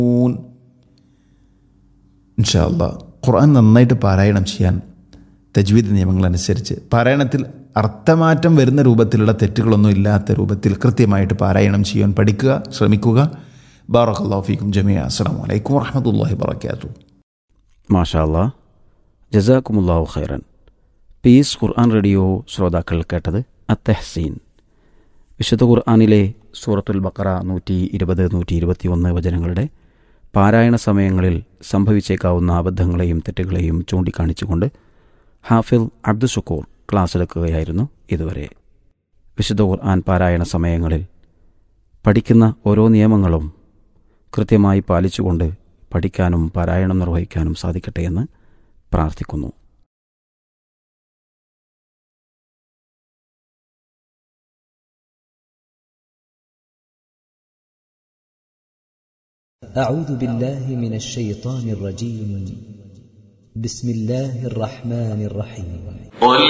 ഇൻഷാല്ല ഖുർആൻ നന്നായിട്ട് പാരായണം ചെയ്യാൻ തജ്വീദ് നിയമങ്ങളനുസരിച്ച് പാരായണത്തിൽ അർത്ഥമാറ്റം വരുന്ന രൂപത്തിലുള്ള തെറ്റുകളൊന്നും ഇല്ലാത്ത രൂപത്തിൽ കൃത്യമായിട്ട് പാരായണം ചെയ്യാൻ പഠിക്കുക ശ്രമിക്കുക ബാറഖല്ലാഫിക്കും ജമിയ അസ്സാം വലൈക്കും വാഹമത്തല്ലാഹി വാബർക്കാത്തു മാഷാ അല്ലാ ജസാക്കുമുല്ലാഹു ഖൈറൻ പീസ് ഖുർആൻ റേഡിയോ ശ്രോതാക്കൾ കേട്ടത് അത്തഹ്സീൻ വിശുദ്ധ ഖുർആാനിലെ സൂറത്തുൽ ബക്കറ നൂറ്റി ഇരുപത് നൂറ്റി ഇരുപത്തി ഒന്ന് വചനങ്ങളുടെ പാരായണ സമയങ്ങളിൽ സംഭവിച്ചേക്കാവുന്ന അബദ്ധങ്ങളെയും തെറ്റുകളെയും ചൂണ്ടിക്കാണിച്ചുകൊണ്ട് ഹാഫിൽ അബ്ദുഷക്കൂർ ക്ലാസ് എടുക്കുകയായിരുന്നു ഇതുവരെ വിശുദ്ധ ഖുർആൻ പാരായണ സമയങ്ങളിൽ പഠിക്കുന്ന ഓരോ നിയമങ്ങളും കൃത്യമായി പാലിച്ചുകൊണ്ട് പഠിക്കാനും പാരായണം നിർവഹിക്കാനും സാധിക്കട്ടെ എന്ന് പ്രാർത്ഥിക്കുന്നു أعوذ بالله من الشيطان الرجيم بسم الله الرحمن الرحيم قل